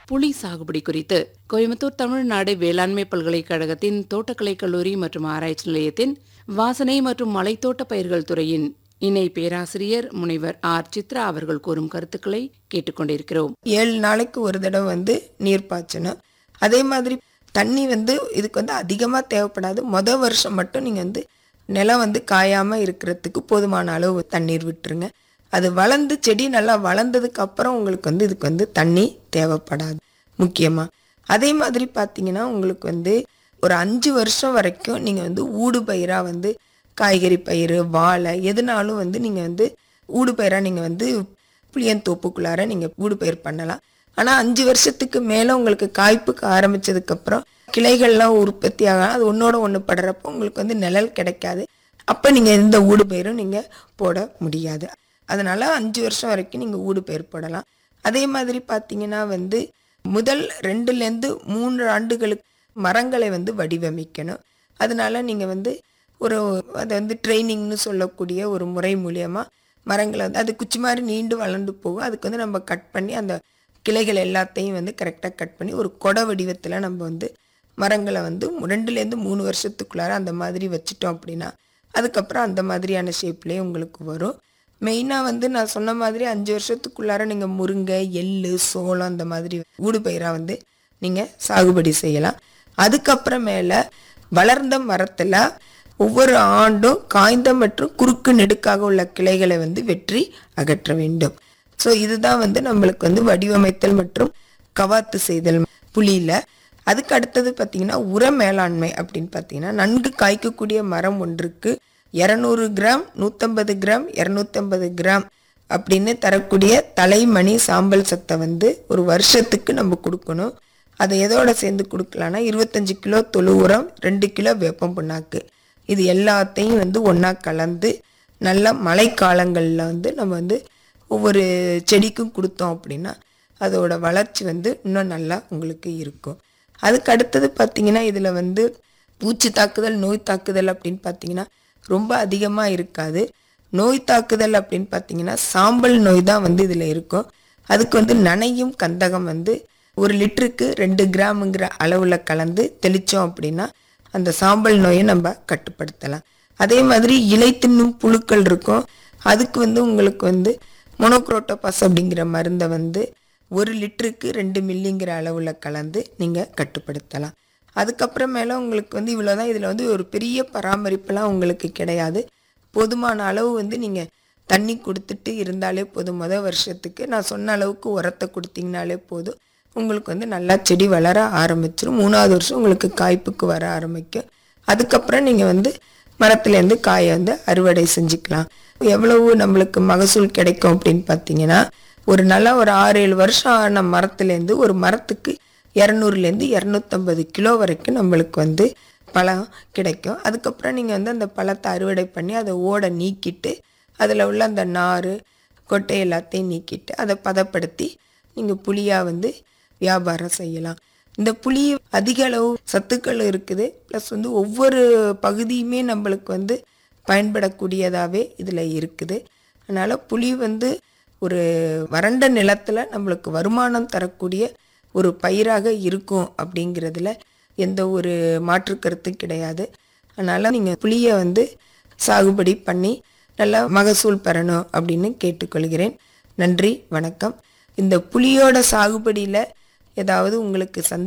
புளி சாகுபடி குறித்து கோயம்புத்தூர் தமிழ்நாடு வேளாண்மை பல்கலைக்கழகத்தின் தோட்டக்கலை கல்லூரி மற்றும் ஆராய்ச்சி நிலையத்தின் வாசனை மற்றும் மலைத்தோட்ட பயிர்கள் துறையின் இணை பேராசிரியர் முனைவர் ஆர் சித்ரா அவர்கள் கூறும் கருத்துக்களை கேட்டுக்கொண்டிருக்கிறோம் ஏழு நாளைக்கு ஒரு தடவை வந்து நீர் பாய்ச்சணும் அதே மாதிரி தண்ணி வந்து இதுக்கு வந்து அதிகமாக தேவைப்படாது மொத வருஷம் மட்டும் நீங்கள் வந்து நிலம் வந்து காயாமல் இருக்கிறதுக்கு போதுமான அளவு தண்ணீர் விட்டுருங்க அது வளர்ந்து செடி நல்லா வளர்ந்ததுக்கு அப்புறம் உங்களுக்கு வந்து இதுக்கு வந்து தண்ணி தேவைப்படாது முக்கியமாக அதே மாதிரி பார்த்தீங்கன்னா உங்களுக்கு வந்து ஒரு அஞ்சு வருஷம் வரைக்கும் நீங்கள் வந்து ஊடு பயிராக வந்து காய்கறி பயிர் வாழை எதுனாலும் வந்து நீங்கள் வந்து ஊடு பயிராக நீங்கள் வந்து புளியந்தோப்புக்குள்ளார நீங்கள் ஊடு பயிர் பண்ணலாம் ஆனால் அஞ்சு வருஷத்துக்கு மேலே உங்களுக்கு காய்ப்புக்கு ஆரம்பிச்சதுக்கப்புறம் கிளைகள்லாம் உற்பத்தி ஆகலாம் அது ஒன்றோட ஒன்று படுறப்போ உங்களுக்கு வந்து நிழல் கிடைக்காது அப்போ நீங்கள் எந்த ஊடு பயிரும் நீங்கள் போட முடியாது அதனால் அஞ்சு வருஷம் வரைக்கும் நீங்கள் ஊடு பயிர் போடலாம் அதே மாதிரி பார்த்தீங்கன்னா வந்து முதல் ரெண்டுலேருந்து மூன்று ஆண்டுகளுக்கு மரங்களை வந்து வடிவமைக்கணும் அதனால நீங்கள் வந்து ஒரு அதை வந்து ட்ரைனிங்னு சொல்லக்கூடிய ஒரு முறை மூலியமாக மரங்களை வந்து அது குச்சி மாதிரி நீண்டு வளர்ந்து போகும் அதுக்கு வந்து நம்ம கட் பண்ணி அந்த கிளைகள் எல்லாத்தையும் வந்து கரெக்டாக கட் பண்ணி ஒரு கொடை வடிவத்தில் நம்ம வந்து மரங்களை வந்து ரெண்டுலேருந்து மூணு வருஷத்துக்குள்ளார அந்த மாதிரி வச்சுட்டோம் அப்படின்னா அதுக்கப்புறம் அந்த மாதிரியான ஷேப்லேயே உங்களுக்கு வரும் மெயினாக வந்து நான் சொன்ன மாதிரி அஞ்சு வருஷத்துக்குள்ளார நீங்கள் முருங்கை எள்ளு சோளம் அந்த மாதிரி ஊடு பயிராக வந்து நீங்கள் சாகுபடி செய்யலாம் அதுக்கப்புறமேல வளர்ந்த மரத்தில் ஒவ்வொரு ஆண்டும் காய்ந்த மற்றும் குறுக்கு நெடுக்காக உள்ள கிளைகளை வந்து வெற்றி அகற்ற வேண்டும் ஸோ இதுதான் வந்து நம்மளுக்கு வந்து வடிவமைத்தல் மற்றும் கவாத்து செய்தல் புளியில் அதுக்கு அடுத்தது பார்த்தீங்கன்னா உர மேலாண்மை அப்படின்னு பார்த்தீங்கன்னா நன்கு காய்க்கக்கூடிய மரம் ஒன்றுக்கு இரநூறு கிராம் நூற்றம்பது கிராம் இரநூத்தம்பது கிராம் அப்படின்னு தரக்கூடிய தலைமணி சாம்பல் சத்தை வந்து ஒரு வருஷத்துக்கு நம்ம கொடுக்கணும் அதை எதோட சேர்ந்து கொடுக்கலான்னா இருபத்தஞ்சு கிலோ தொழு உரம் ரெண்டு கிலோ வேப்பம் புண்ணாக்கு இது எல்லாத்தையும் வந்து ஒன்றா கலந்து நல்ல மழைக்காலங்களில் வந்து நம்ம வந்து ஒவ்வொரு செடிக்கும் கொடுத்தோம் அப்படின்னா அதோட வளர்ச்சி வந்து இன்னும் நல்லா உங்களுக்கு இருக்கும் அதுக்கு அடுத்தது பார்த்தீங்கன்னா இதில் வந்து பூச்சி தாக்குதல் நோய் தாக்குதல் அப்படின்னு பார்த்தீங்கன்னா ரொம்ப அதிகமாக இருக்காது நோய் தாக்குதல் அப்படின்னு பார்த்தீங்கன்னா சாம்பல் நோய் தான் வந்து இதில் இருக்கும் அதுக்கு வந்து நனையும் கந்தகம் வந்து ஒரு லிட்டருக்கு ரெண்டு கிராமுங்கிற அளவில் கலந்து தெளித்தோம் அப்படின்னா அந்த சாம்பல் நோயை நம்ம கட்டுப்படுத்தலாம் அதே மாதிரி இலை தின்னும் புழுக்கள் இருக்கும் அதுக்கு வந்து உங்களுக்கு வந்து மொனோக்ரோட்டோபாஸ் அப்படிங்கிற மருந்தை வந்து ஒரு லிட்டருக்கு ரெண்டு மில்லிங்கிற அளவில் கலந்து நீங்கள் கட்டுப்படுத்தலாம் அதுக்கப்புறமேல உங்களுக்கு வந்து இவ்வளோதான் இதில் வந்து ஒரு பெரிய பராமரிப்புலாம் உங்களுக்கு கிடையாது போதுமான அளவு வந்து நீங்கள் தண்ணி கொடுத்துட்டு இருந்தாலே போதும் மொதல் வருஷத்துக்கு நான் சொன்ன அளவுக்கு உரத்தை கொடுத்தீங்கனாலே போதும் உங்களுக்கு வந்து நல்லா செடி வளர ஆரம்பிச்சிடும் மூணாவது வருஷம் உங்களுக்கு காய்ப்புக்கு வர ஆரம்பிக்கும் அதுக்கப்புறம் நீங்கள் வந்து மரத்துலேருந்து காயை வந்து அறுவடை செஞ்சுக்கலாம் எவ்வளவு நம்மளுக்கு மகசூல் கிடைக்கும் அப்படின்னு பார்த்தீங்கன்னா ஒரு நல்லா ஒரு ஆறு ஏழு வருஷம் ஆன மரத்துலேருந்து ஒரு மரத்துக்கு இரநூறுலேருந்து இரநூத்தம்பது கிலோ வரைக்கும் நம்மளுக்கு வந்து பழம் கிடைக்கும் அதுக்கப்புறம் நீங்கள் வந்து அந்த பழத்தை அறுவடை பண்ணி அதை ஓடை நீக்கிட்டு அதில் உள்ள அந்த நார் கொட்டை எல்லாத்தையும் நீக்கிட்டு அதை பதப்படுத்தி நீங்கள் புளியாக வந்து வியாபாரம் செய்யலாம் இந்த புளி அதிக அளவு சத்துக்கள் இருக்குது ப்ளஸ் வந்து ஒவ்வொரு பகுதியுமே நம்மளுக்கு வந்து பயன்படக்கூடியதாகவே இதில் இருக்குது அதனால் புளி வந்து ஒரு வறண்ட நிலத்தில் நம்மளுக்கு வருமானம் தரக்கூடிய ஒரு பயிராக இருக்கும் அப்படிங்கிறதுல எந்த ஒரு மாற்று கருத்தும் கிடையாது அதனால் நீங்கள் புளியை வந்து சாகுபடி பண்ணி நல்லா மகசூல் பெறணும் அப்படின்னு கேட்டுக்கொள்கிறேன் நன்றி வணக்கம் இந்த புளியோட சாகுபடியில் ஏதாவது உங்களுக்கு சந்த